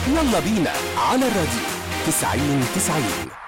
يلا بينا على الراديو 90 90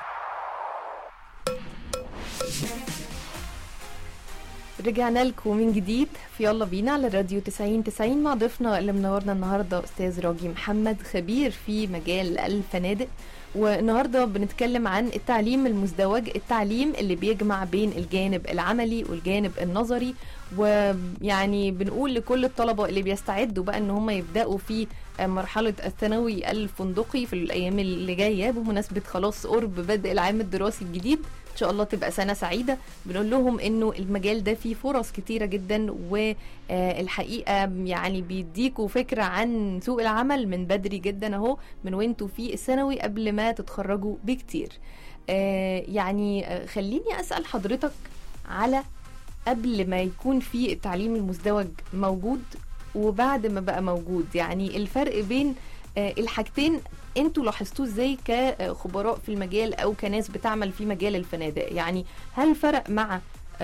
رجعنا لكم من جديد في يلا بينا على الراديو 90 90 مع ضيفنا اللي منورنا النهارده استاذ راجي محمد خبير في مجال الفنادق والنهارده بنتكلم عن التعليم المزدوج التعليم اللي بيجمع بين الجانب العملي والجانب النظري ويعني بنقول لكل الطلبه اللي بيستعدوا بقى ان هم يبداوا في مرحله الثانوي الفندقي في الايام اللي جايه بمناسبه خلاص قرب بدء العام الدراسي الجديد ان شاء الله تبقى سنه سعيده بنقول لهم انه المجال ده فيه فرص كتيره جدا والحقيقه يعني بيديكوا فكره عن سوق العمل من بدري جدا اهو من وانتوا في الثانوي قبل ما تتخرجوا بكتير آه يعني آه خليني اسال حضرتك على قبل ما يكون في التعليم المزدوج موجود وبعد ما بقى موجود يعني الفرق بين آه الحاجتين انتوا لاحظتوه ازاي كخبراء في المجال او كناس بتعمل في مجال الفنادق يعني هل فرق مع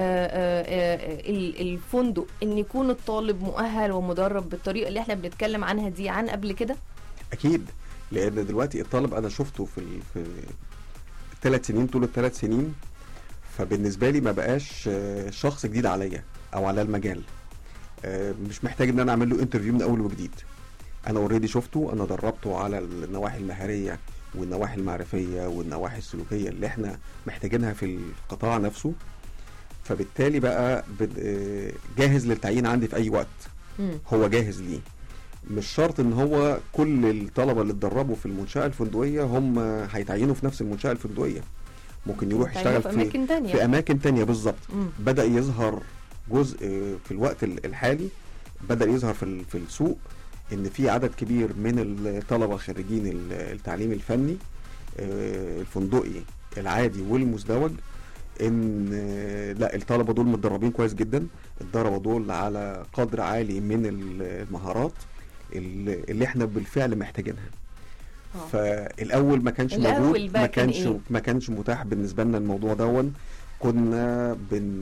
الفندق ان يكون الطالب مؤهل ومدرب بالطريقه اللي احنا بنتكلم عنها دي عن قبل كده اكيد لان دلوقتي الطالب انا شفته في في الثلاث سنين طول الثلاث سنين فبالنسبه لي ما بقاش شخص جديد عليا او على المجال مش محتاج ان انا اعمل له انترفيو من اول وجديد انا اوريدي شفته انا دربته على النواحي المهاريه والنواحي المعرفيه والنواحي السلوكيه اللي احنا محتاجينها في القطاع نفسه فبالتالي بقى جاهز للتعيين عندي في اي وقت مم. هو جاهز ليه مش شرط ان هو كل الطلبه اللي اتدربوا في المنشاه الفندقيه هم هيتعينوا في نفس المنشاه الفندقيه ممكن يروح يشتغل في في اماكن تانية في اماكن تانية بالظبط مم. بدا يظهر جزء في الوقت الحالي بدا يظهر في ال- في السوق ان في عدد كبير من الطلبه خريجين ال- التعليم الفني آه، الفندقي العادي والمزدوج ان آه، لا الطلبه دول متدربين كويس جدا اتدربوا دول على قدر عالي من ال- المهارات اللي اللي احنا بالفعل محتاجينها آه. فالاول ما كانش الأول موجود بقى ما كان كانش إيه؟ ما كانش متاح بالنسبه لنا الموضوع دون كنا بن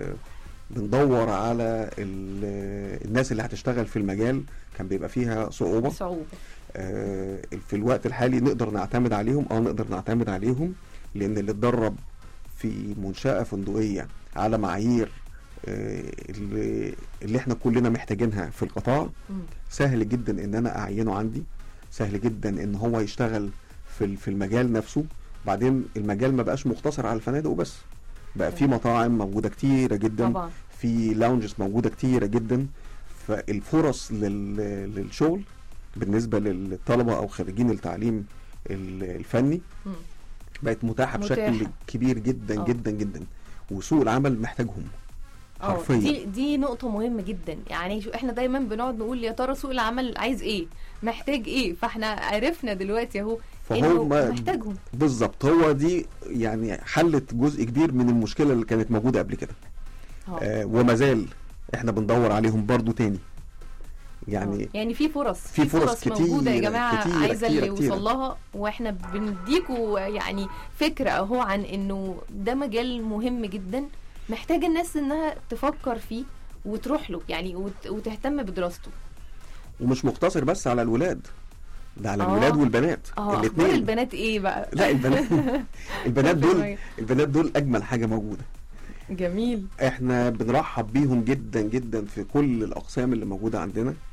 بندور على ال- الناس اللي هتشتغل في المجال كان بيبقى فيها صعوبه صعوبة آه، في الوقت الحالي نقدر نعتمد عليهم اه نقدر نعتمد عليهم لان اللي اتدرب في منشأة فندقية على معايير آه، اللي, اللي احنا كلنا محتاجينها في القطاع مم. سهل جدا ان انا اعينه عندي سهل جدا ان هو يشتغل في ال- في المجال نفسه بعدين المجال ما بقاش مقتصر على الفنادق وبس بقى في مطاعم موجودة كتيرة جدا طبعا في لاونجز موجوده كتيره جدا فالفرص لل... للشغل بالنسبه للطلبه او خريجين التعليم ال- الفني مم. بقت متاحه بشكل متاحة. كبير جدا آه. جدا جدا وسوق العمل محتاجهم اه حرفيا دي دي نقطة مهمة جدا يعني شو احنا دايما بنقعد نقول يا ترى سوق العمل عايز ايه محتاج ايه فاحنا عرفنا دلوقتي اهو انه فهم محتاجهم بالظبط هو دي يعني حلت جزء كبير من المشكله اللي كانت موجوده قبل كده اه آه وما زال احنا بندور عليهم برضو تاني يعني آه. يعني في فرص في فرص كتير- موجوده يا جماعه كتيرة- عايزه اللي كتيرة- كتيرة. يوصل لها واحنا بنديكوا يعني فكره اهو عن انه ده مجال مهم جدا محتاج الناس انها تفكر فيه وتروح له يعني وت- وتهتم بدراسته ومش مقتصر بس على الولاد ده على آه. الولاد والبنات اه اخبار الاثنين البنات ايه بقى لا البنات البنات دول شوية. البنات دول اجمل حاجه موجوده جميل احنا بنرحب بيهم جدا جدا في كل الاقسام اللي موجوده عندنا